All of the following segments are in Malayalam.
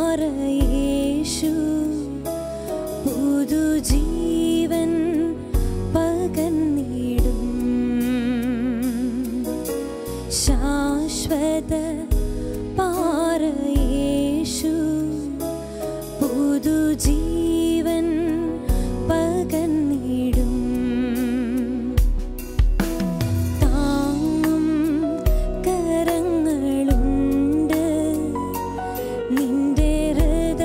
പാറയേശു പുതുജീവൻ പകർന്നിടും ശാശ്വത പാറയേശു പുതുജീവൻ പകർന്നിടും താങ്ങും കരങ്ങളുണ്ട് നിന്റെ ഹൃദയത്തിൽ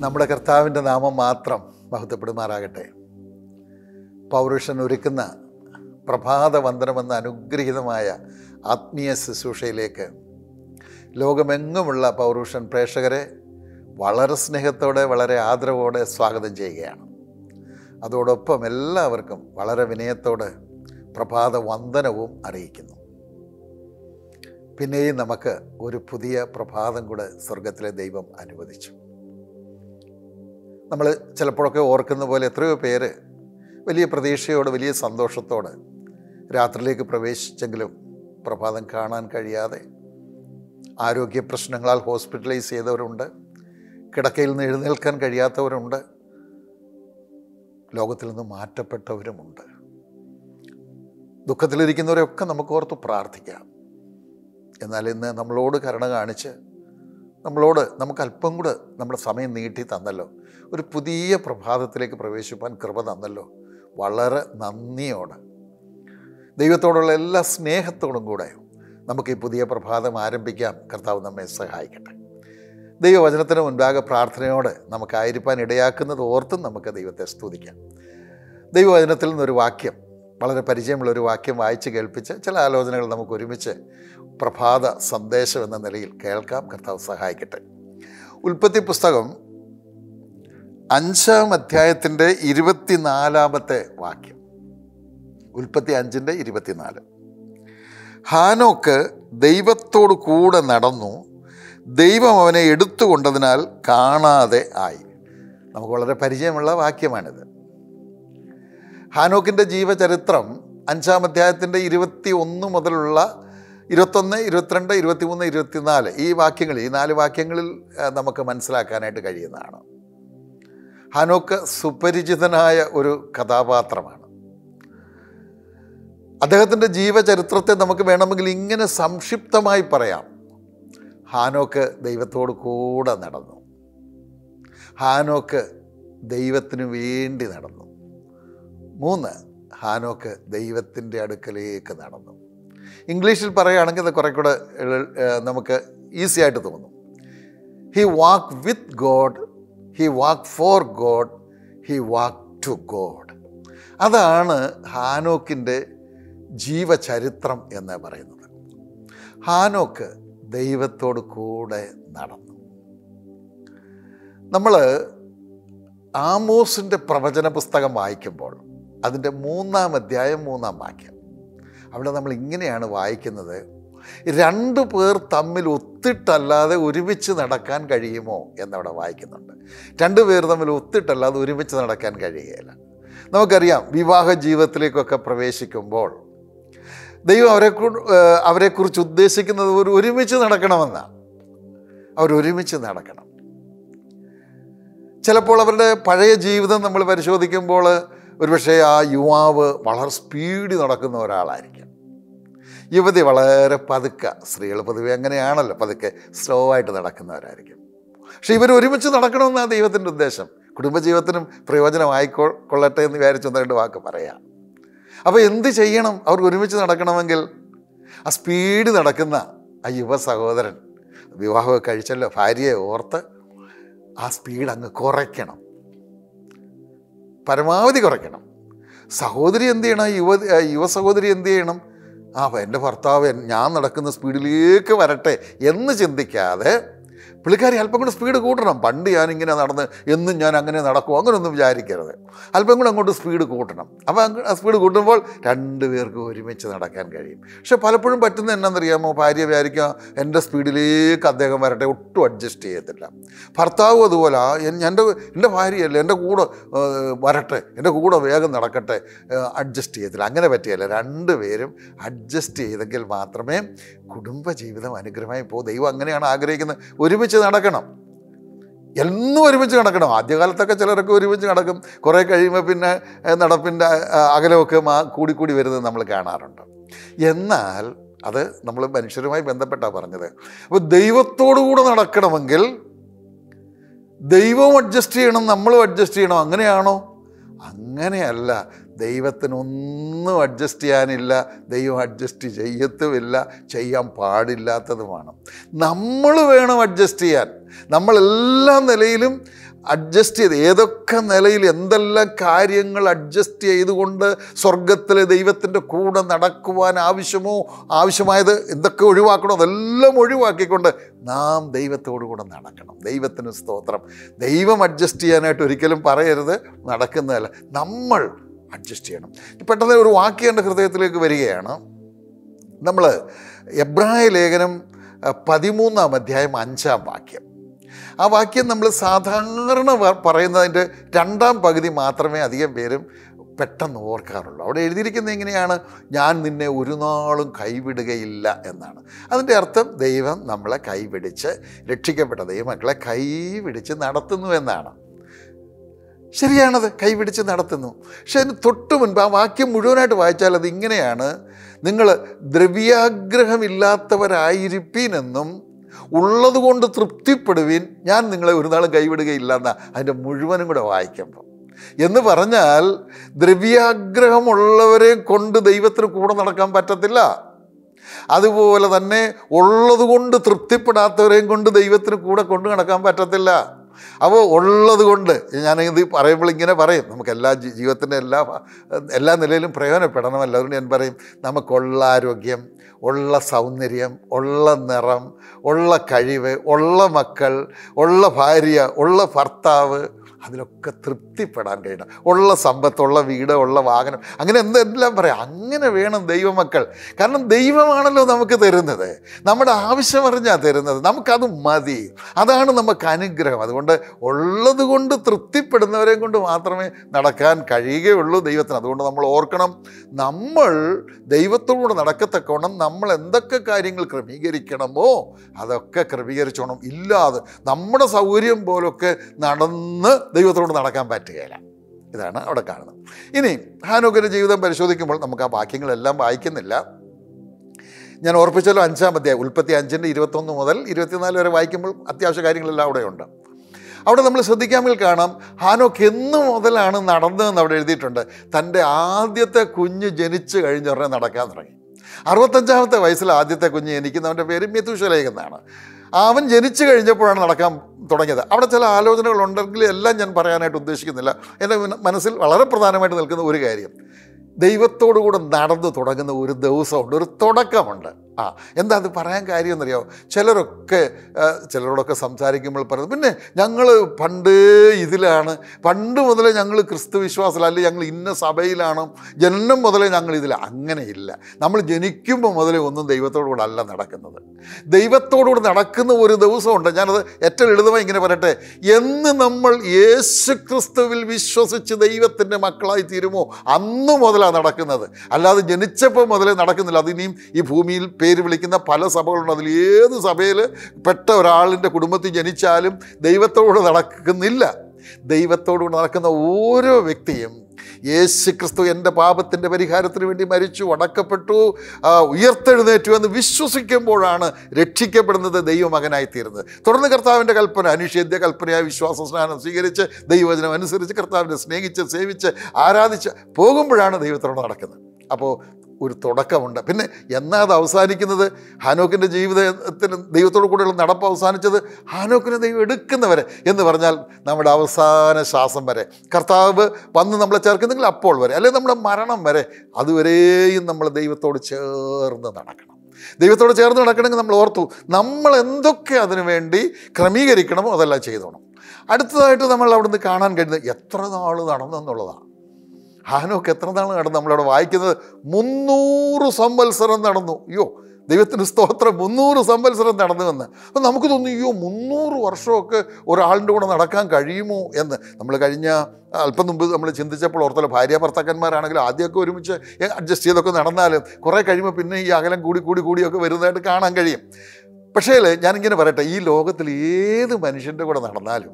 നമ്മുടെ കർത്താവിൻ്റെ നാമം മാത്രം മഹത്വപ്പെടുമാറാകട്ടെ പൗരുഷൻ ഒരുക്കുന്ന പ്രഭാത വന്ദനമെന്ന അനുഗ്രഹീതമായ ആത്മീയ ശുശ്രൂഷയിലേക്ക് ലോകമെങ്ങുമുള്ള പൗരുഷൻ പ്രേക്ഷകരെ വളരെ സ്നേഹത്തോടെ വളരെ ആദരവോടെ സ്വാഗതം ചെയ്യുകയാണ് അതോടൊപ്പം എല്ലാവർക്കും വളരെ വിനയത്തോടെ പ്രഭാത വന്ദനവും അറിയിക്കുന്നു പിന്നെയും നമുക്ക് ഒരു പുതിയ പ്രഭാതം കൂടെ സ്വർഗത്തിലെ ദൈവം അനുവദിച്ചു നമ്മൾ ചിലപ്പോഴൊക്കെ ഓർക്കുന്ന പോലെ എത്രയോ പേര് വലിയ പ്രതീക്ഷയോടെ വലിയ സന്തോഷത്തോടെ രാത്രിയിലേക്ക് പ്രവേശിച്ചെങ്കിലും പ്രഭാതം കാണാൻ കഴിയാതെ ആരോഗ്യ പ്രശ്നങ്ങളാൽ ഹോസ്പിറ്റലൈസ് ചെയ്തവരുണ്ട് കിടക്കയിൽ നിന്ന് എഴുന്നേൽക്കാൻ കഴിയാത്തവരുണ്ട് ലോകത്തിൽ നിന്ന് മാറ്റപ്പെട്ടവരുമുണ്ട് ദുഃഖത്തിലിരിക്കുന്നവരെയൊക്കെ നമുക്ക് ഓർത്ത് പ്രാർത്ഥിക്കാം എന്നാൽ ഇന്ന് നമ്മളോട് കരുണ കാണിച്ച് നമ്മളോട് നമുക്ക് അല്പം കൂടെ നമ്മുടെ സമയം നീട്ടി തന്നല്ലോ ഒരു പുതിയ പ്രഭാതത്തിലേക്ക് പ്രവേശിപ്പാൻ കൃപ തന്നല്ലോ വളരെ നന്ദിയോടെ ദൈവത്തോടുള്ള എല്ലാ സ്നേഹത്തോടും കൂടെ നമുക്ക് ഈ പുതിയ പ്രഭാതം ആരംഭിക്കാം കർത്താവ് നമ്മെ സഹായിക്കട്ടെ ദൈവവചനത്തിന് മുൻപാകെ പ്രാർത്ഥനയോടെ നമുക്കായിരിക്കാൻ ഇടയാക്കുന്നത് ഓർത്തും നമുക്ക് ദൈവത്തെ സ്തുതിക്കാം ദൈവവചനത്തിൽ നിന്നൊരു വാക്യം വളരെ പരിചയമുള്ള ഒരു വാക്യം വായിച്ച് കേൾപ്പിച്ച് ചില ആലോചനകൾ നമുക്ക് ഒരുമിച്ച് പ്രഭാത സന്ദേശം എന്ന നിലയിൽ കേൾക്കാം കർത്താവ് സഹായിക്കട്ടെ ഉൽപ്പത്തി പുസ്തകം അഞ്ചാം അധ്യായത്തിൻ്റെ ഇരുപത്തിനാലാമത്തെ വാക്യം ഉൽപ്പത്തി അഞ്ചിൻ്റെ ഇരുപത്തിനാല് ഹാനോക്ക് ദൈവത്തോട് കൂടെ നടന്നു ദൈവം അവനെ എടുത്തുകൊണ്ടതിനാൽ കാണാതെ ആയി നമുക്ക് വളരെ പരിചയമുള്ള വാക്യമാണിത് ഹാനോക്കിൻ്റെ ജീവചരിത്രം അഞ്ചാം അധ്യായത്തിൻ്റെ ഇരുപത്തി ഒന്ന് മുതലുള്ള ഇരുപത്തൊന്ന് ഇരുപത്തിരണ്ട് ഇരുപത്തിമൂന്ന് ഇരുപത്തിനാല് ഈ വാക്യങ്ങൾ ഈ നാല് വാക്യങ്ങളിൽ ആ, നമുക്ക് മനസ്സിലാക്കാനായിട്ട് കഴിയുന്നതാണ് ഹാനോക്ക് സുപരിചിതനായ ഒരു കഥാപാത്രമാണ് അദ്ദേഹത്തിൻ്റെ ജീവചരിത്രത്തെ നമുക്ക് വേണമെങ്കിൽ ഇങ്ങനെ സംക്ഷിപ്തമായി പറയാം ഹാനോക്ക് ദൈവത്തോട് കൂടെ നടന്നു ഹാനോക്ക് ദൈവത്തിനു വേണ്ടി നടന്നു മൂന്ന് ഹാനോക്ക് ദൈവത്തിൻ്റെ അടുക്കലേക്ക് നടന്നു ഇംഗ്ലീഷിൽ പറയുകയാണെങ്കിൽ അത് കുറെ കൂടെ എള്- ഏർ നമുക്ക് ഈസി ആയിട്ട് തോന്നും he walk with God he walk for God he walk to God അതാണ് ഹാനോക്കിൻ്റെ ജീവചരിത്രം എന്ന് പറയുന്നത് ഹാനോക്ക് ദൈവത്തോട് കൂടെ നടന്നു നമ്മൾ ആമോസിൻ്റെ പ്രവചന പുസ്തകം വായിക്കുമ്പോൾ അതിൻ്റെ മൂന്നാം അധ്യായം മൂന്നാം വാക്യം അവിടെ നമ്മൾ ഇങ്ങനെയാണ് വായിക്കുന്നത് രണ്ടു പേർ തമ്മിൽ ഒത്തിട്ടല്ലാതെ ഒരുമിച്ച് നടക്കാൻ കഴിയുമോ എന്നവിടെ വായിക്കുന്നുണ്ട് രണ്ടു പേർ തമ്മിൽ ഒത്തിട്ടല്ലാതെ ഒരുമിച്ച് നടക്കാൻ കഴിയുകയില്ല നമുക്കറിയാം വിവാഹ ജീവിതത്തിലേക്കൊക്കെ പ്രവേശിക്കുമ്പോൾ ദൈവം അവരെ അവരെക്കുറിച്ച് ഉദ്ദേശിക്കുന്നത് ഒരു ഒരുമിച്ച് നടക്കണമെന്നാണ് അവർ ഒരുമിച്ച് നടക്കണം ചിലപ്പോൾ അവരുടെ പഴയ ജീവിതം നമ്മൾ പരിശോധിക്കുമ്പോൾ ഒരുപക്ഷെ ആ യുവാവ് വളരെ സ്പീഡിൽ നടക്കുന്ന ഒരാളായിരിക്കും യുവതി വളരെ പതുക്കെ സ്ത്രീകൾ പൊതുവെ അങ്ങനെയാണല്ലോ പതുക്കെ സ്ലോ ആയിട്ട് നടക്കുന്നവരായിരിക്കും പക്ഷെ ഇവർ ഒരുമിച്ച് നടക്കണമെന്നാണ് ദൈവത്തിൻ്റെ ഉദ്ദേശം കുടുംബജീവിതത്തിനും പ്രയോജനമായിക്കൊ കൊള്ളട്ടെ എന്ന് വിചാരിച്ച് ഒന്ന് രണ്ട് വാക്ക് പറയാം അപ്പോൾ എന്ത് ചെയ്യണം അവർ ഒരുമിച്ച് നടക്കണമെങ്കിൽ ആ സ്പീഡ് നടക്കുന്ന ആ യുവ സഹോദരൻ വിവാഹമൊക്കെ കഴിച്ചല്ലോ ഭാര്യയെ ഓർത്ത് ആ സ്പീഡ് അങ്ങ് കുറയ്ക്കണം പരമാവധി കുറയ്ക്കണം സഹോദരി എന്ത് ചെയ്യണം യുവ യുവ സഹോദരി എന്ത് ചെയ്യണം ആ എൻ്റെ ഭർത്താവ് എൻ- ഞാൻ നടക്കുന്ന സ്പീഡിലേക്ക് വരട്ടെ എന്ന് ചിന്തിക്കാതെ പുള്ളിക്കാരി അല്പം കൂടെ സ്പീഡ് കൂട്ടണം പണ്ട് ഞാനിങ്ങനെ നടന്ന് എന്നും ഞാൻ അങ്ങനെ നടക്കും അങ്ങനെയൊന്നും വിചാരിക്കരുത് അല്പം കൂടെ അങ്ങോട്ട് സ്പീഡ് കൂട്ടണം അപ്പോൾ ആ സ്പീഡ് കൂട്ടുമ്പോൾ രണ്ട് പേർക്ക് ഒരുമിച്ച് നടക്കാൻ കഴിയും പക്ഷെ പലപ്പോഴും പറ്റുന്ന എന്നാണെന്നറിയാമോ ഭാര്യ വിചാരിക്കുക എൻ്റെ സ്പീഡിലേക്ക് അദ്ദേഹം വരട്ടെ ഒട്ടും അഡ്ജസ്റ്റ് ചെയ്യത്തില്ല ഭർത്താവും അതുപോലെ ആ എൻ- എൻ്റെ എൻ്റെ ഭാര്യയല്ലേ എൻ്റെ കൂടെ ആ, വരട്ടെ എൻ്റെ കൂടെ വേഗം നടക്കട്ടെ അഡ്ജസ്റ്റ് ചെയ്യത്തില്ല അങ്ങനെ പറ്റിയല്ല രണ്ടുപേരും അഡ്ജസ്റ്റ് ചെയ്തെങ്കിൽ മാത്രമേ കുടുംബജീവിതം അനുഗ്രഹമായി പോകും ദൈവം അങ്ങനെയാണ് ആഗ്രഹിക്കുന്നത് ഒരുമിച്ച് നടക്കണം എന്നും ഒരുമിച്ച് നടക്കണം ആദ്യകാലത്തൊക്കെ ചിലരൊക്കെ ഒരുമിച്ച് നടക്കും കുറേ കഴിയുമ്പോൾ പിന്നെ ഏഹ്, നടപ്പിൻ്റെ ആ, അകലമൊക്കെ മാ കൂടിക്കൂടി വരുന്നത് നമ്മൾ കാണാറുണ്ട് എന്നാൽ അത് നമ്മൾ മനുഷ്യരുമായി ബന്ധപ്പെട്ടാണ് പറഞ്ഞത് അപ്പോൾ ദൈവത്തോടു കൂടെ നടക്കണമെങ്കിൽ ദൈവവും അഡ്ജസ്റ്റ് ചെയ്യണം നമ്മളും അഡ്ജസ്റ്റ് ചെയ്യണം അങ്ങനെയാണോ അങ്ങനെയല്ല ദൈവത്തിനൊന്നും അഡ്ജസ്റ്റ് ചെയ്യാനില്ല ദൈവം അഡ്ജസ്റ്റ് ചെയ്യത്തുമില്ല ചെയ്യാൻ പാടില്ലാത്തതുമാണ് നമ്മൾ വേണം അഡ്ജസ്റ്റ് ചെയ്യാൻ നമ്മളെല്ലാ നിലയിലും അഡ്ജസ്റ്റ് ചെയ്ത് ഏതൊക്കെ നിലയിൽ എന്തെല്ലാം കാര്യങ്ങൾ അഡ്ജസ്റ്റ് ചെയ്തുകൊണ്ട് സ്വർഗത്തിലെ ദൈവത്തിൻ്റെ കൂടെ നടക്കുവാൻ ആവശ്യമോ ആവശ്യമായത് എന്തൊക്കെ ഒഴിവാക്കണോ അതെല്ലാം ഒഴിവാക്കിക്കൊണ്ട് നാം ദൈവത്തോടു കൂടെ നടക്കണം ദൈവത്തിന് സ്തോത്രം ദൈവം അഡ്ജസ്റ്റ് ചെയ്യാനായിട്ട് ഒരിക്കലും പറയരുത് നടക്കുന്നതല്ല നമ്മൾ അഡ്ജസ്റ്റ് ചെയ്യണം പെട്ടെന്ന് ഒരു വാക്യം എൻ്റെ ഹൃദയത്തിലേക്ക് വരികയാണ് നമ്മൾ എബ്രായ ലേഖനം അഹ്, പതിമൂന്നാം അധ്യായം അഞ്ചാം വാക്യം ആ വാക്യം നമ്മൾ സാധാരണ വ- പറയുന്നതിൻ്റെ രണ്ടാം പകുതി മാത്രമേ അധികം പേരും പെട്ടെന്ന് ഓർക്കാറുള്ളൂ അവിടെ എഴുതിയിരിക്കുന്നത് എങ്ങനെയാണ് ഞാൻ നിന്നെ ഒരു നാളും കൈവിടുകയില്ല എന്നാണ് അതിൻ്റെ അർത്ഥം ദൈവം നമ്മളെ കൈപിടിച്ച് രക്ഷിക്കപ്പെട്ട ദൈവമക്കളെ കൈപിടിച്ച് നടത്തുന്നു എന്നാണ് ശരിയാണത് കൈപിടിച്ച് നടത്തുന്നു പക്ഷെ അതിന് തൊട്ട് മുൻപ് ആ വാക്യം മുഴുവനായിട്ട് വായിച്ചാൽ അത് ഇങ്ങനെയാണ് നിങ്ങൾ ദ്രവ്യാഗ്രഹമില്ലാത്തവരായിരിപ്പീനെന്നും ഉള്ളതുകൊണ്ട് തൃപ്തിപ്പെടുവീൻ ഞാൻ നിങ്ങളെ ഒരു നാളും കൈവിടുകയില്ല എന്ന അതിൻ്റെ മുഴുവനും കൂടെ വായിക്കുമ്പോൾ എന്ന് പറഞ്ഞാൽ ദ്രവ്യാഗ്രഹമുള്ളവരെ കൊണ്ട് ദൈവത്തിന് കൂടെ നടക്കാൻ പറ്റത്തില്ല അതുപോലെ തന്നെ ഉള്ളതുകൊണ്ട് തൃപ്തിപ്പെടാത്തവരെയും കൊണ്ട് ദൈവത്തിന് കൂടെ കൊണ്ടു നടക്കാൻ പറ്റത്തില്ല അപ്പോൾ ഉള്ളത് കൊണ്ട് ഞാൻ ഇത് പറയുമ്പോൾ ഇങ്ങനെ പറയും നമുക്ക് എല്ലാ ജീ- ജീവിതത്തിൻ്റെ എല്ലാ ഭ- എല്ലാ നിലയിലും പ്രയോജനപ്പെടണമല്ലോ അതുകൊണ്ട് ഞാൻ പറയും നമുക്കുള്ള ആരോഗ്യം ഉള്ള സൗന്ദര്യം ഉള്ള നിറം ഉള്ള കഴിവ് ഉള്ള മക്കൾ ഉള്ള ഭാര്യ ഉള്ള ഭർത്താവ് അതിലൊക്കെ തൃപ്തിപ്പെടാൻ കഴിയണം ഉള്ള സമ്പത്ത് ഉള്ള വീട് ഉള്ള വാഹനം അങ്ങനെ എന്തെല്ലാം പറയാം അങ്ങനെ വേണം ദൈവമക്കൾ കാരണം ദൈവമാണല്ലോ നമുക്ക് തരുന്നത് നമ്മുടെ ആവശ്യം അറിഞ്ഞാൽ തരുന്നത് നമുക്കത് മതി അതാണ് നമുക്ക് അനുഗ്രഹം അതുകൊണ്ട് ഉള്ളത് കൊണ്ട് തൃപ്തിപ്പെടുന്നവരെ കൊണ്ട് മാത്രമേ നടക്കാൻ കഴിയുകയുള്ളൂ ദൈവത്തിന് അതുകൊണ്ട് നമ്മൾ ഓർക്കണം നമ്മൾ ദൈവത്തോടുകൂടെ നടക്കത്തക്കവണ്ണം നമ്മൾ എന്തൊക്കെ കാര്യങ്ങൾ ക്രമീകരിക്കണമോ അതൊക്കെ ക്രമീകരിച്ചോണം ഇല്ലാതെ നമ്മുടെ സൗകര്യം പോലൊക്കെ നടന്ന് ദൈവത്തോട് നടക്കാൻ പറ്റുകയില്ല ഇതാണ് അവിടെ കാണുന്നത് ഇനി ഹാനോക്കിൻ്റെ ജീവിതം പരിശോധിക്കുമ്പോൾ നമുക്ക് ആ വാക്യങ്ങളെല്ലാം വായിക്കുന്നില്ല ഞാൻ ഓർപ്പിച്ചല്ലോ അഞ്ചാം അധ്യായം ഉൽപ്പത്തി അഞ്ചിൻ്റെ ഇരുപത്തൊന്ന് മുതൽ ഇരുപത്തിനാല് വരെ വായിക്കുമ്പോൾ അത്യാവശ്യ കാര്യങ്ങളെല്ലാം അവിടെയുണ്ട് അവിടെ നമ്മൾ ശ്രദ്ധിക്കാമെങ്കിൽ കാണാം ഹാനോക്ക് എന്ന് മുതലാണ് നടന്നതെന്ന് അവിടെ എഴുതിയിട്ടുണ്ട് തൻ്റെ ആദ്യത്തെ കുഞ്ഞ് ജനിച്ചു കഴിഞ്ഞ ഉടനെ നടക്കാൻ തുടങ്ങി അറുപത്തഞ്ചാമത്തെ വയസ്സിൽ ആദ്യത്തെ കുഞ്ഞ് ജനിക്കുന്നവൻ്റെ പേര് മിഥുഷലേഖ് എന്നാണ് അവൻ ജനിച്ചു കഴിഞ്ഞപ്പോഴാണ് നടക്കാൻ തുടങ്ങിയത് അവിടെ ചില ആലോചനകളുണ്ടെങ്കിൽ എല്ലാം ഞാൻ പറയാനായിട്ട് ഉദ്ദേശിക്കുന്നില്ല എൻ്റെ മന- മനസ്സിൽ വളരെ പ്രധാനമായിട്ട് നിൽക്കുന്ന ഒരു കാര്യം ദൈവത്തോടു കൂടെ നടന്നു തുടങ്ങുന്ന ഒരു ദിവസമുണ്ട് ഒരു തുടക്കമുണ്ട് ആ എന്താ അത് പറയാൻ കാര്യം എന്നറിയോ ചിലരൊക്കെ ആ, ചിലരോടൊക്കെ സംസാരിക്കുമ്പോൾ പറയുന്നത് പിന്നെ ഞങ്ങൾ പണ്ട് ഇതിലാണ് പണ്ട് മുതലേ ഞങ്ങൾ ക്രിസ്തു വിശ്വാസത്തിൽ അല്ലെങ്കിൽ ഞങ്ങൾ ഇന്ന സഭയിലാണ് ജനനം മുതലേ ഞങ്ങൾ ഇതിൽ അങ്ങനെയില്ല നമ്മൾ ജനിക്കുമ്പോൾ മുതലേ ഒന്നും ദൈവത്തോടു കൂടെ അല്ല നടക്കുന്നത് ദൈവത്തോടുകൂടെ നടക്കുന്ന ഒരു ദിവസമുണ്ട് ഞാനത് ഏറ്റവും ലളിതമായി ഇങ്ങനെ പറയട്ടെ എന്ന് നമ്മൾ യേശു ക്രിസ്തുവിൽ വിശ്വസിച്ച് ദൈവത്തിൻ്റെ മക്കളായി തീരുമോ അന്ന് മുതലാണ് നടക്കുന്നത് അല്ലാതെ ജനിച്ചപ്പോൾ മുതലേ നടക്കുന്നില്ല അതിനിയും ഈ ഭൂമിയിൽ പേര് വിളിക്കുന്ന പല സഭകളുണ്ട് അതിൽ ഏത് സഭയിൽ പെട്ട ഒരാളിൻ്റെ കുടുംബത്തിൽ ജനിച്ചാലും ദൈവത്തോട് നടക്കുന്നില്ല ദൈവത്തോടുകൂടെ നടക്കുന്ന ഓരോ വ്യക്തിയും യേശു ക്രിസ്തു എൻ്റെ പാപത്തിൻ്റെ പരിഹാരത്തിന് വേണ്ടി മരിച്ചു അടക്കപ്പെട്ടു ആ, ഉയർത്തെഴുന്നേറ്റു എന്ന് വിശ്വസിക്കുമ്പോഴാണ് രക്ഷിക്കപ്പെടുന്നത് ദൈവമകനായി തീരുന്നത് തുടർന്ന് കർത്താവിൻ്റെ കൽപ്പന അനിഷേധ്യ കൽപ്പനയായ വിശ്വാസ സ്നാനം സ്വീകരിച്ച് ദൈവവചനം അനുസരിച്ച് കർത്താവിനെ സ്നേഹിച്ച് സേവിച്ച് ആരാധിച്ച് പോകുമ്പോഴാണ് ദൈവത്തോട് നടക്കുന്നത് അപ്പോൾ ഒരു തുടക്കമുണ്ട് പിന്നെ എന്നാ അത് അവസാനിക്കുന്നത് ഹാനോക്കിൻ്റെ ജീവിതത്തിന് ദൈവത്തോടു കൂടെയുള്ള നടപ്പ് അവസാനിച്ചത് ഹാനോക്കിനെ ദൈവം എടുക്കുന്നവരെ എന്ന് പറഞ്ഞാൽ നമ്മുടെ അവസാന ശ്വാസം വരെ കർത്താവ് വന്ന് നമ്മളെ ചേർക്കുന്നെങ്കിൽ അപ്പോൾ വരെ അല്ലെങ്കിൽ നമ്മുടെ മരണം വരെ അതുവരെയും നമ്മൾ ദൈവത്തോട് ചേർന്ന് നടക്കണം ദൈവത്തോട് ചേർന്ന് നടക്കണമെങ്കിൽ നമ്മൾ ഓർത്തു നമ്മൾ എന്തൊക്കെ അതിനു വേണ്ടി ക്രമീകരിക്കണമോ അതെല്ലാം ചെയ്തോണം അടുത്തതായിട്ട് നമ്മൾ അവിടുന്ന് കാണാൻ കഴിയുന്നത് എത്ര നാൾ നടന്നെന്നുള്ളതാണ് ഹാനോക്ക് എത്ര നാൾ നടന്നു നമ്മളവിടെ വായിക്കുന്നത് മുന്നൂറ് സംവത്സരം നടന്നു അയ്യോ ദൈവത്തിന് സ്തോത്രം മുന്നൂറ് സംവത്സരം നടന്നുവെന്ന് അപ്പം നമുക്ക് തോന്നി അയ്യോ മുന്നൂറ് വർഷമൊക്കെ ഒരാളിൻ്റെ കൂടെ നടക്കാൻ കഴിയുമോ എന്ന് നമ്മൾ കഴിഞ്ഞ അല്പം മുമ്പ് നമ്മൾ ചിന്തിച്ചപ്പോൾ ഓർത്തല്ലോ ഭാര്യ ഭർത്താക്കന്മാരാണെങ്കിലും ആദ്യമൊക്കെ ഒരുമിച്ച് അഡ്ജസ്റ്റ് ചെയ്തൊക്കെ നടന്നാലും കുറേ കഴിയുമ്പോൾ പിന്നെ ഈ അകലം കൂടി കൂടി കൂടിയൊക്കെ വരുന്നതായിട്ട് കാണാൻ കഴിയും പക്ഷേ ഞാനിങ്ങനെ പറയട്ടെ ഈ ലോകത്തിൽ ഏത് മനുഷ്യൻ്റെ കൂടെ നടന്നാലും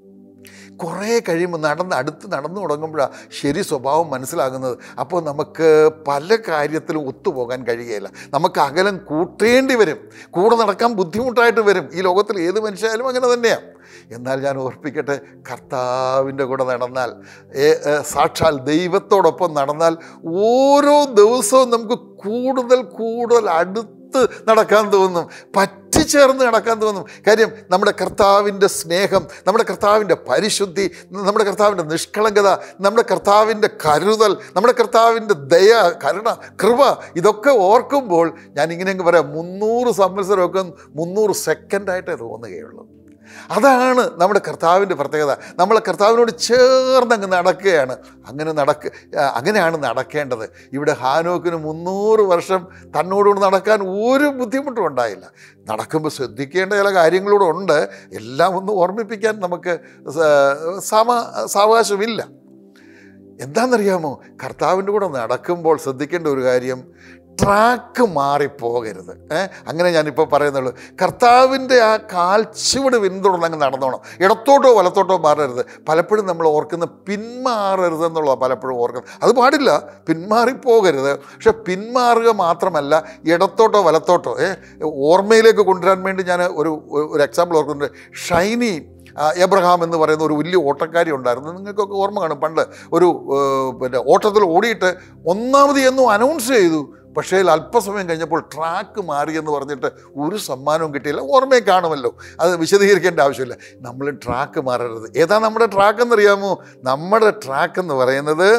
കുറേ കഴിയുമ്പോൾ നടന്ന് അടുത്ത് നടന്നു തുടങ്ങുമ്പോഴാണ് ശരി സ്വഭാവം മനസ്സിലാകുന്നത് അപ്പോൾ നമുക്ക് പല കാര്യത്തിലും ഒത്തുപോകാൻ കഴിയുകയില്ല നമുക്ക് അകലം കൂട്ടേണ്ടി വരും കൂടെ നടക്കാൻ ബുദ്ധിമുട്ടായിട്ട് വരും ഈ ലോകത്തിൽ ഏത് മനുഷ്യയായാലും അങ്ങനെ തന്നെയാണ് എന്നാൽ ഞാൻ ഓർപ്പിക്കട്ടെ കർത്താവിൻ്റെ കൂടെ നടന്നാൽ ഏ- ഏ, സാക്ഷാൽ ദൈവത്തോടൊപ്പം നടന്നാൽ ഓരോ ദിവസവും നമുക്ക് കൂടുതൽ കൂടുതൽ അടുത്ത് നടക്കാൻ തോന്നും പറ്റി ഒട്ടിച്ചേർന്ന് നടക്കാൻ തോന്നും കാര്യം നമ്മുടെ കർത്താവിൻ്റെ സ്നേഹം നമ്മുടെ കർത്താവിൻ്റെ പരിശുദ്ധി നമ്മുടെ കർത്താവിൻ്റെ നിഷ്കളങ്കത നമ്മുടെ കർത്താവിൻ്റെ കരുതൽ നമ്മുടെ കർത്താവിൻ്റെ ദയ കരുണ കൃപ ഇതൊക്കെ ഓർക്കുമ്പോൾ ഞാൻ ഇങ്ങനെ അങ്ങ് പറയാം മുന്നൂറ് സംവത്സരമൊക്കെ മുന്നൂറ് സെക്കൻഡായിട്ടേ തോന്നുകയുള്ളൂ അതാണ് നമ്മുടെ കർത്താവിൻ്റെ പ്രത്യേകത നമ്മൾ കർത്താവിനോട് ചേർന്നങ്ങ് നടക്കുകയാണ് അങ്ങനെ നടക്ക ആ, അങ്ങനെയാണ് നടക്കേണ്ടത് ഇവിടെ ഹാനോക്കിന് മുന്നൂറ് വർഷം തന്നോടുകൂടി നടക്കാൻ ഒരു ബുദ്ധിമുട്ടും ഉണ്ടായില്ല നടക്കുമ്പോൾ ശ്രദ്ധിക്കേണ്ട ചില കാര്യങ്ങളൂടെ ഉണ്ട് എല്ലാം ഒന്ന് ഓർമ്മിപ്പിക്കാൻ നമുക്ക് സ- സമ സാവകാശമില്ല എന്താണെന്നറിയാമോ കർത്താവിൻ്റെ കൂടെ നടക്കുമ്പോൾ ശ്രദ്ധിക്കേണ്ട ഒരു കാര്യം ട്രാക്ക് മാറിപ്പോകരുത് ഏ അങ്ങനെ ഞാനിപ്പോൾ പറയുന്നുള്ളൂ കർത്താവിൻ്റെ ആ കാൽച്ചുവട് പിന്തുടർന്ന് അങ്ങ് നടന്നോണം ഇടത്തോട്ടോ വലത്തോട്ടോ മാറരുത് പലപ്പോഴും നമ്മൾ ഓർക്കുന്ന പിന്മാറരുത് എന്നുള്ളതാണ് പലപ്പോഴും ഓർക്കുന്നത് അത് പാടില്ല പിന്മാറിപ്പോകരുത് പക്ഷെ പിന്മാറുക മാത്രമല്ല ഇടത്തോട്ടോ വലത്തോട്ടോ ഏ ഓർമ്മയിലേക്ക് കൊണ്ടുവരാൻ വേണ്ടി ഞാൻ ഒരു ഒരു എക്സാമ്പിൾ ഓർക്കുന്നുണ്ട് ഷൈനി ആ, എബ്രഹാം എന്ന് പറയുന്ന ഒരു വലിയ ഓട്ടക്കാരി ഉണ്ടായിരുന്നു നിങ്ങൾക്കൊക്കെ ഓർമ്മ കാണും പണ്ട് ഒരു ഏർ, പിന്നെ ഓട്ടത്തിൽ ഓടിയിട്ട് ഒന്നാമത് എന്നും അനൗൺസ് ചെയ്തു പക്ഷേ അല്പസമയം കഴിഞ്ഞപ്പോൾ ട്രാക്ക് മാറി എന്ന് പറഞ്ഞിട്ട് ഒരു സമ്മാനവും കിട്ടിയില്ല ഓർമ്മയെ കാണുമല്ലോ അത് വിശദീകരിക്കേണ്ട ആവശ്യമില്ല നമ്മൾ ട്രാക്ക് മാറരുത് ഏതാ നമ്മുടെ ട്രാക്ക് എന്നറിയാമോ നമ്മുടെ ട്രാക്ക് എന്ന് പറയുന്നത്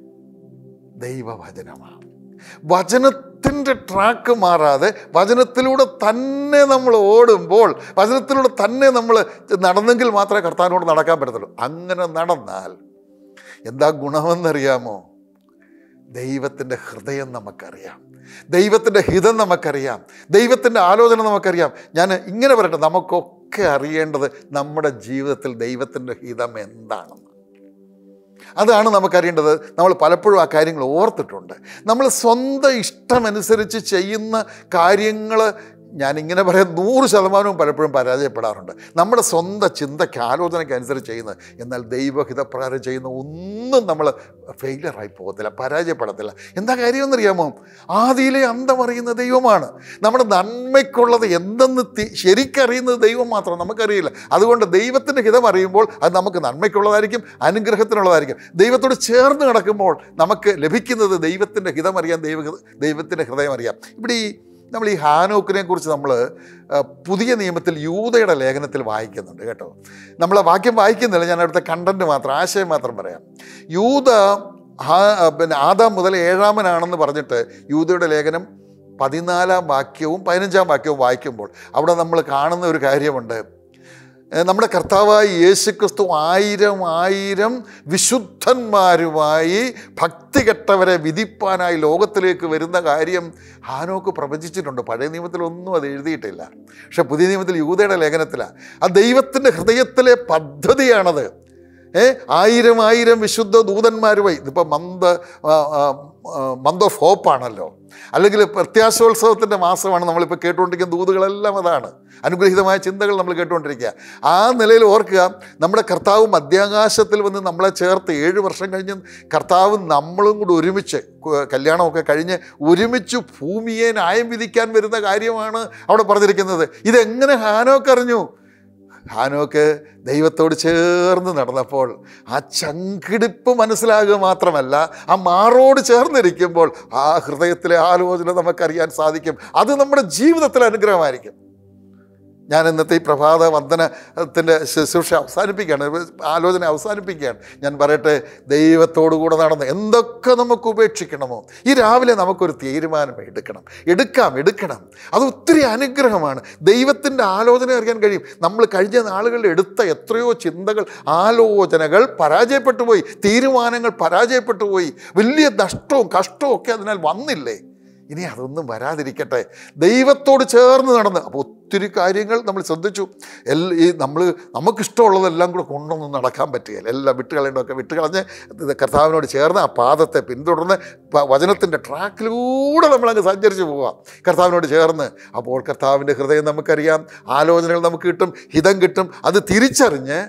ദൈവവചനമാണ് വചനത്തിൻ്റെ ട്രാക്ക് മാറാതെ വചനത്തിലൂടെ തന്നെ നമ്മൾ ഓടുമ്പോൾ വചനത്തിലൂടെ തന്നെ നമ്മൾ നടന്നെങ്കിൽ മാത്രമേ കർത്താവിനോട് നടക്കാൻ പറ്റത്തുള്ളൂ അങ്ങനെ നടന്നാൽ എന്താ ഗുണമെന്നറിയാമോ ദൈവത്തിൻ്റെ ഹൃദയം നമുക്കറിയാം ദൈവത്തിൻ്റെ ഹിതം നമുക്കറിയാം ദൈവത്തിൻ്റെ ആലോചന നമുക്കറിയാം ഞാൻ ഇങ്ങനെ പറയട്ടെ നമുക്കൊക്കെ അറിയേണ്ടത് നമ്മുടെ ജീവിതത്തിൽ ദൈവത്തിൻ്റെ ഹിതം എന്താണെന്ന് അതാണ് നമുക്കറിയേണ്ടത് നമ്മൾ പലപ്പോഴും ആ കാര്യങ്ങൾ ഓർത്തിട്ടുണ്ട് നമ്മൾ സ്വന്തം ഇഷ്ടമനുസരിച്ച് ചെയ്യുന്ന കാര്യങ്ങൾ ഞാനിങ്ങനെ പറയാം നൂറ് ശതമാനവും പലപ്പോഴും പരാജയപ്പെടാറുണ്ട് നമ്മുടെ സ്വന്തം ചിന്തയ്ക്ക് ആലോചനയ്ക്ക് അനുസരിച്ച് ചെയ്യുന്നത് എന്നാൽ ദൈവഹിതപ്രകാരം ചെയ്യുന്ന ഒന്നും നമ്മൾ ഫെയിലറായി പോകത്തില്ല പരാജയപ്പെടത്തില്ല എന്താ കാര്യമെന്നറിയാമോ ആദിയിലെ അന്തമറിയുന്ന ദൈവമാണ് നമ്മുടെ നന്മയ്ക്കുള്ളത് എന്തെന്ന് തി- ശരിക്കറിയുന്നത് ദൈവം മാത്രം നമുക്കറിയില്ല അതുകൊണ്ട് ദൈവത്തിൻ്റെ ഹിതം അറിയുമ്പോൾ അത് നമുക്ക് നന്മയ്ക്കുള്ളതായിരിക്കും അനുഗ്രഹത്തിനുള്ളതായിരിക്കും ദൈവത്തോട് ചേർന്ന് കിടക്കുമ്പോൾ നമുക്ക് ലഭിക്കുന്നത് ദൈവത്തിൻ്റെ ഹിതം അറിയാൻ ദൈവ ദൈവത്തിൻ്റെ ഹൃദയം അറിയാം ഇവിടെ ഈ നമ്മൾ ഈ ഹാനോക്കിനെ കുറിച്ച് നമ്മൾ പുതിയ നിയമത്തിൽ യൂതയുടെ ലേഖനത്തിൽ വായിക്കുന്നുണ്ട് കേട്ടോ നമ്മൾ ആ വാക്യം വായിക്കുന്നില്ല ഞാൻ അവിടുത്തെ കണ്ടന്റ് മാത്രം ആശയം മാത്രം പറയാം യൂത ഹാ- പിന്നെ ആദാം മുതൽ ഏഴാമനാണെന്ന് പറഞ്ഞിട്ട് യൂതയുടെ ലേഖനം പതിനാലാം വാക്യവും പതിനഞ്ചാം വാക്യവും വായിക്കുമ്പോൾ അവിടെ നമ്മൾ കാണുന്ന ഒരു കാര്യമുണ്ട് ഏ, നമ്മുടെ കർത്താവായ യേശുക്രിസ്തു ആയിരം ആയിരം വിശുദ്ധന്മാരുമായി ഭക്തി കെട്ടവരെ വിധിപ്പാനായി ലോകത്തിലേക്ക് വരുന്ന കാര്യം ഹാനോക്ക് പ്രവചിച്ചിട്ടുണ്ട് പഴയ നിയമത്തിലൊന്നും അത് എഴുതിയിട്ടില്ല പക്ഷെ പുതിയ നിയമത്തിൽ യൂതയുടെ ലേഖനത്തിലാണ് ആ ദൈവത്തിൻ്റെ ഹൃദയത്തിലെ പദ്ധതിയാണത് ഏ ആയിരം ആയിരം വിശുദ്ധ ദൂതന്മാരുമായി ഇതിപ്പോൾ മന്ത് ആ, ആ, ആ, മന്ത് ഓഫ് ഹോപ്പാണല്ലോ അല്ലെങ്കിൽ പ്രത്യാശോത്സവത്തിൻ്റെ മാസമാണ് നമ്മളിപ്പോൾ കേട്ടുകൊണ്ടിരിക്കുന്ന ദൂതുകളെല്ലാം അതാണ് അനുഗ്രഹീതമായ ചിന്തകൾ നമ്മൾ കേട്ടുകൊണ്ടിരിക്കുക ആ നിലയിൽ ഓർക്കുക നമ്മുടെ കർത്താവ് മധ്യാകാശത്തിൽ വന്ന് നമ്മളെ ചേർത്ത് ഏഴ് വർഷം കഴിഞ്ഞ് കർത്താവ് നമ്മളും കൂടി ഒരുമിച്ച് കു- കല്യാണമൊക്കെ കഴിഞ്ഞ് ഒരുമിച്ച് ഭൂമിയെ ന്യായം വിധിക്കാൻ വരുന്ന കാര്യമാണ് അവിടെ പറഞ്ഞിരിക്കുന്നത് ഇതെങ്ങനെ ഹാനോക്കറിഞ്ഞു ഹാനോക്ക് ദൈവത്തോട് ചേർന്ന് നടന്നപ്പോൾ ആ ചങ്കിടിപ്പ് മനസ്സിലാകുക മാത്രമല്ല ആ മാറോട് ചേർന്നിരിക്കുമ്പോൾ ആ ഹൃദയത്തിലെ ആലോചന നമുക്കറിയാൻ സാധിക്കും അത് നമ്മുടെ ജീവിതത്തിൽ അനുഗ്രഹമായിരിക്കും ഞാൻ ഇന്നത്തെ ഈ പ്രഭാത വന്ദനത്തിൻ്റെ ശുശ്രൂഷ അവസാനിപ്പിക്കുകയാണ് ആലോചന അവസാനിപ്പിക്കുകയാണ് ഞാൻ പറയട്ടെ ദൈവത്തോടു കൂടെ നടന്ന് എന്തൊക്കെ നമുക്ക് ഉപേക്ഷിക്കണമോ ഈ രാവിലെ നമുക്കൊരു തീരുമാനം എടുക്കണം എടുക്കാം എടുക്കണം അത് ഒത്തിരി അനുഗ്രഹമാണ് ദൈവത്തിൻ്റെ ആലോചന അറിയാൻ കഴിയും നമ്മൾ കഴിഞ്ഞ നാളുകളിൽ എടുത്ത എത്രയോ ചിന്തകൾ ആലോചനകൾ പരാജയപ്പെട്ടു പോയി തീരുമാനങ്ങൾ പരാജയപ്പെട്ടു പോയി വലിയ നഷ്ടവും കഷ്ടവും ഒക്കെ അതിനാൽ വന്നില്ലേ ഇനി അതൊന്നും വരാതിരിക്കട്ടെ ദൈവത്തോട് ചേർന്ന് നടന്ന് അപ്പോൾ ഒത്തിരി കാര്യങ്ങൾ നമ്മൾ ശ്രദ്ധിച്ചു എൽ ഈ നമ്മൾ നമുക്കിഷ്ടമുള്ളതെല്ലാം കൂടെ കൊണ്ടൊന്നും നടക്കാൻ പറ്റുകയില്ല എല്ലാം വിട്ടുകളയേണ്ടതൊക്കെ വിട്ടുകളഞ്ഞ് ഇത് കർത്താവിനോട് ചേർന്ന് ആ പാദത്തെ പിന്തുടർന്ന് പ- വചനത്തിൻ്റെ ട്രാക്കിലൂടെ നമ്മളങ്ങ് സഞ്ചരിച്ച് പോവാം കർത്താവിനോട് ചേർന്ന് അപ്പോൾ കർത്താവിൻ്റെ ഹൃദയം നമുക്കറിയാം ആലോചനകൾ നമുക്ക് കിട്ടും ഹിതം കിട്ടും അത് തിരിച്ചറിഞ്ഞ്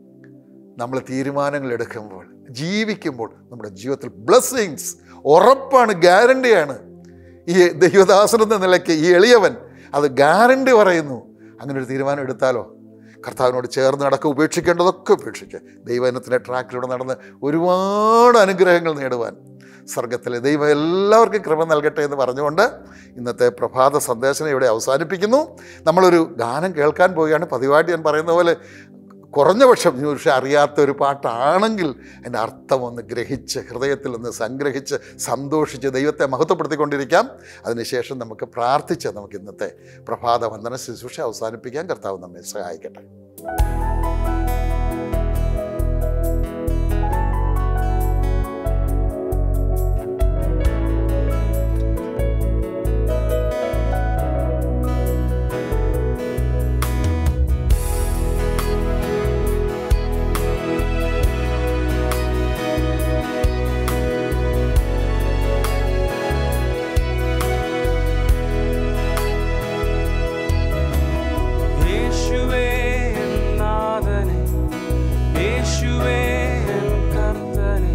നമ്മൾ തീരുമാനങ്ങൾ എടുക്കുമ്പോൾ ജീവിക്കുമ്പോൾ നമ്മുടെ ജീവിതത്തിൽ ബ്ലെസ്സിങ്സ് ഉറപ്പാണ് ഗ്യാരണ്ടിയാണ് ഈ ദൈവദാസൻ എന്ന നിലയ്ക്ക് ഈ എളിയവൻ അത് ഗ്യാരണ്ടി പറയുന്നു അങ്ങനെ ഒരു തീരുമാനം എടുത്താലോ കർത്താവിനോട് ചേർന്ന് നടക്കുക ഉപേക്ഷിക്കേണ്ടതൊക്കെ ഉപേക്ഷിക്കുക ദൈവജനത്തിൻ്റെ ട്രാക്കിലൂടെ നടന്ന് ഒരുപാട് അനുഗ്രഹങ്ങൾ നേടുവാൻ സ്വർഗത്തിലെ ദൈവം എല്ലാവർക്കും കൃപ നൽകട്ടെ എന്ന് പറഞ്ഞുകൊണ്ട് ഇന്നത്തെ പ്രഭാത സന്ദേശനം ഇവിടെ അവസാനിപ്പിക്കുന്നു നമ്മളൊരു ഗാനം കേൾക്കാൻ പോവുകയാണ് പതിവായിട്ട് ഞാൻ പറയുന്ന പോലെ കുറഞ്ഞ പക്ഷം ഇനി പക്ഷേ അറിയാത്ത ഒരു പാട്ടാണെങ്കിൽ അതിൻ്റെ അർത്ഥം ഒന്ന് ഗ്രഹിച്ച് ഹൃദയത്തിൽ ഒന്ന് സംഗ്രഹിച്ച് സന്തോഷിച്ച് ദൈവത്തെ മഹത്വപ്പെടുത്തിക്കൊണ്ടിരിക്കാം അതിനുശേഷം നമുക്ക് പ്രാർത്ഥിച്ച് നമുക്ക് ഇന്നത്തെ പ്രഭാത വന്ദന ശുശ്രൂഷ അവസാനിപ്പിക്കാൻ കർത്താവ് നമ്മെ സഹായിക്കട്ടെ യേശുവേ എൻ നാഥനെ യേശുവേ എൻ കർത്തനെ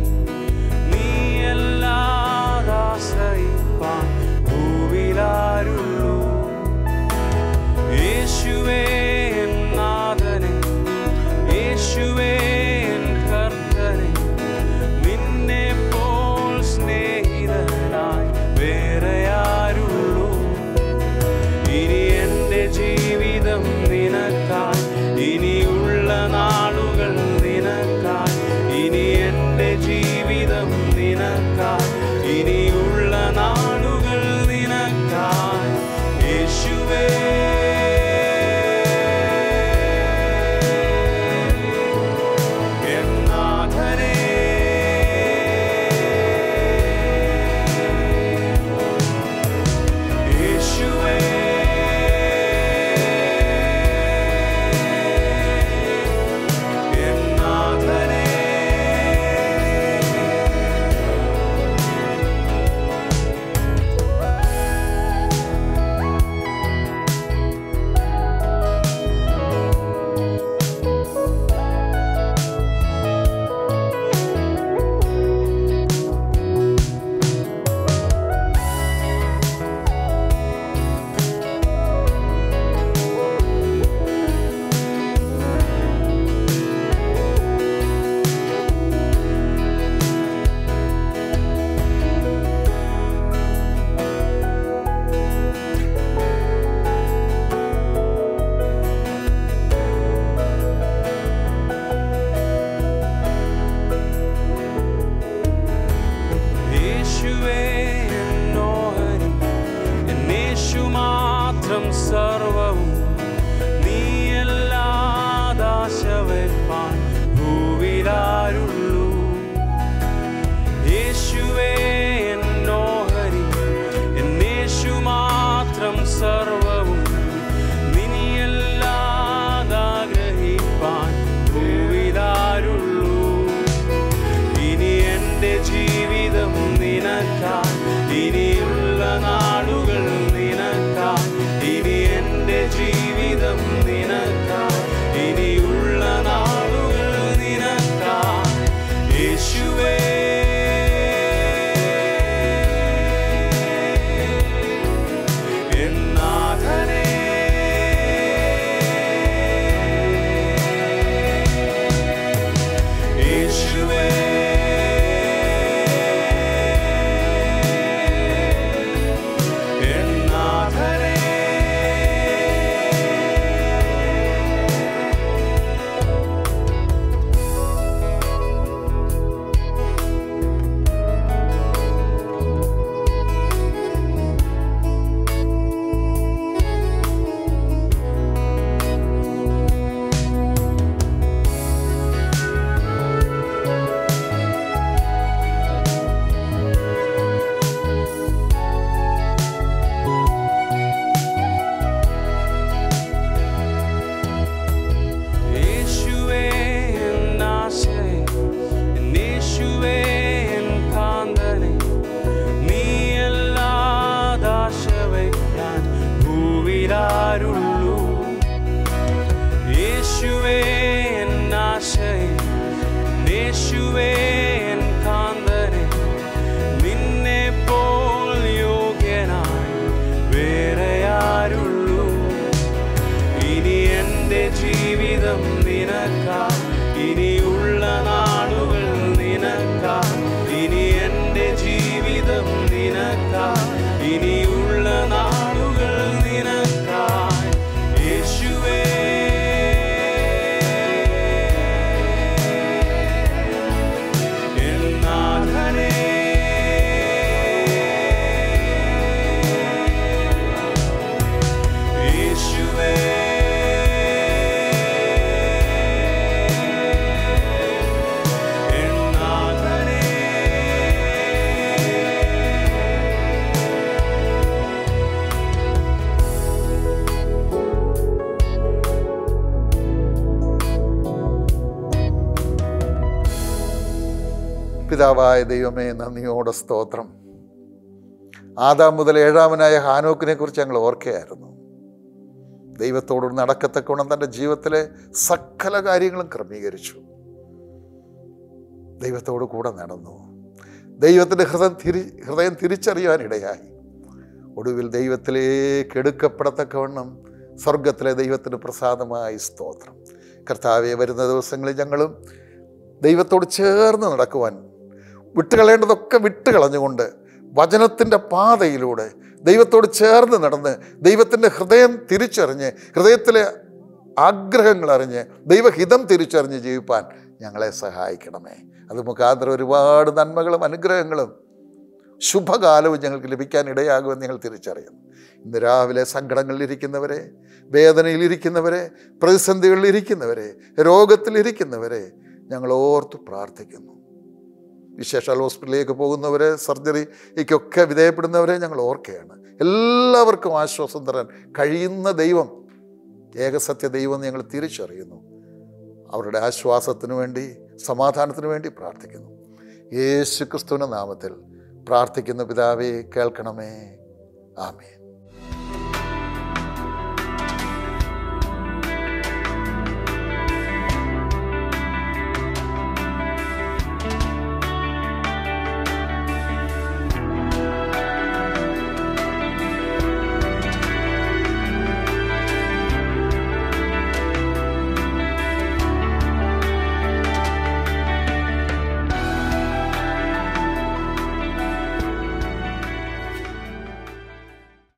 നീയല്ലാതാശ്രയിപ്പാൻ ഭൂവിലാരുള്ളൂ യേശുവേ എൻ നാഥനെ യേശുവേ എൻ കർത്തനെ നിന്നെ പോൽ സ്നേഹിതനായി വേറെ ആരുള്ളൂ ഇനി എന്റെ ജീവിതം നിനക്കായി ഇനിയുള്ള നാളുകൾ നിനക്കായി ഇനി എന്റെ ജീവിതം നിനക്കായി ഇനിയുള്ള നാളുകൾ നിനക്കായി യേശുവേ എന്നാഥനേ യേശുവേ എന്നാഥനേ യേശുവേ എന്നോഹരി എന്നേശു മാത്രം സർവവും നീയല്ലാതാശവെപ്പാൻ ഭൂവിലാരുള്ളൂ യേശുവേ എന്നോഹരി എന്നേശു മാത്രം സർവവും നിനിയല്ലാതാഗ്രഹിപ്പാൻ ഭൂവിലാരുള്ളൂ ഇനി എന്റെ ജീവിതം നിനക്കായി ഇനിയുള്ള നാളുകൾ നിനക്കായി ഇനി എന്റെ ജീവിതം നിനക്കായി ഇനിയുള്ള നാളുകൾ നിനക്കായി യേശുവേ എന്നാഥനേ യേശുവേ എന്നാഥനേ യേശുവേ എന്നാശയം എന്നേശുവേ എൻ കാന്തനെ നീയല്ലാതാശവയ്ക്കാൻ ഭൂവിലാരുള്ളൂ യേശുവേ എന്നാശയം എന്നേശുവേ എൻ കാന്തനെ നിന്നെ പോൽ യോഗ്യനായി വേറെ ആരുള്ളൂ ഇനി എന്റെ ജീവിതം നിനക്കാ ഇനിയുള്ള നാളുകൾ നിനക്കാ ഇനി എന്റെ ജീവിതം പിതാവായ ദൈവമേ നന്ദിയോടെ സ്തോത്രം ആദാം മുതൽ ഏഴാമനായ ഹാനോക്കിനെ കുറിച്ച് ഞങ്ങൾ ഓർക്കുകയായിരുന്നു ദൈവത്തോട് നടക്കത്തക്കോണം തൻ്റെ ജീവിതത്തിലെ സകല കാര്യങ്ങളും ക്രമീകരിച്ചു ദൈവത്തോട് കൂടെ നടന്നു ദൈവത്തിൻ്റെ ഹൃദയം തിരി ഹൃദയം തിരിച്ചറിയാനിടയായി ഒടുവിൽ ദൈവത്തിലേക്ക് എടുക്കപ്പെടത്തക്കവണ്ണം സ്വർഗത്തിലെ ദൈവത്തിന് പ്രസാദമായി സ്തോത്രം കർത്താവെ വരുന്ന ദിവസങ്ങളിൽ ഞങ്ങളും ദൈവത്തോട് ചേർന്ന് നടക്കുവാൻ വിട്ടുകളയേണ്ടതൊക്കെ വിട്ടുകളഞ്ഞുകൊണ്ട് വചനത്തിൻ്റെ പാതയിലൂടെ ദൈവത്തോട് ചേർന്ന് നടന്ന് ദൈവത്തിൻ്റെ ഹൃദയം തിരിച്ചറിഞ്ഞ് ഹൃദയത്തിലെ ആഗ്രഹങ്ങൾ അറിഞ്ഞ് ദൈവഹിതം തിരിച്ചറിഞ്ഞ് ജീവിപ്പാൻ ഞങ്ങളെ സഹായിക്കണമേ അത് മുഖാന്തരം ഒരുപാട് നന്മകളും അനുഗ്രഹങ്ങളും ശുഭകാലവും ഞങ്ങൾക്ക് ലഭിക്കാൻ ഇടയാകുമെന്ന് ഞങ്ങൾ തിരിച്ചറിയുന്നു ഇന്ന് രാവിലെ സങ്കടങ്ങളിലിരിക്കുന്നവരെ വേദനയിലിരിക്കുന്നവരെ പ്രതിസന്ധികളിലിരിക്കുന്നവരെ രോഗത്തിലിരിക്കുന്നവരെ ഞങ്ങൾ ഓർത്ത് പ്രാർത്ഥിക്കുന്നു വിശേഷാൽ ഹോസ്പിറ്റലിലേക്ക് പോകുന്നവരെ സർജറിക്കൊക്കെ വിധേയപ്പെടുന്നവരെ ഞങ്ങൾ ഓർക്കുകയാണ് എല്ലാവർക്കും ആശ്വാസം തരാൻ കഴിയുന്ന ദൈവം ഏകസത്യ ദൈവം എന്ന് ഞങ്ങൾ തിരിച്ചറിയുന്നു അവരുടെ ആശ്വാസത്തിനു വേണ്ടി സമാധാനത്തിനു വേണ്ടി പ്രാർത്ഥിക്കുന്നു യേശു ക്രിസ്തുവിൻ്റെ നാമത്തിൽ പ്രാർത്ഥിക്കുന്ന പിതാവേ കേൾക്കണമേ ആമേൻ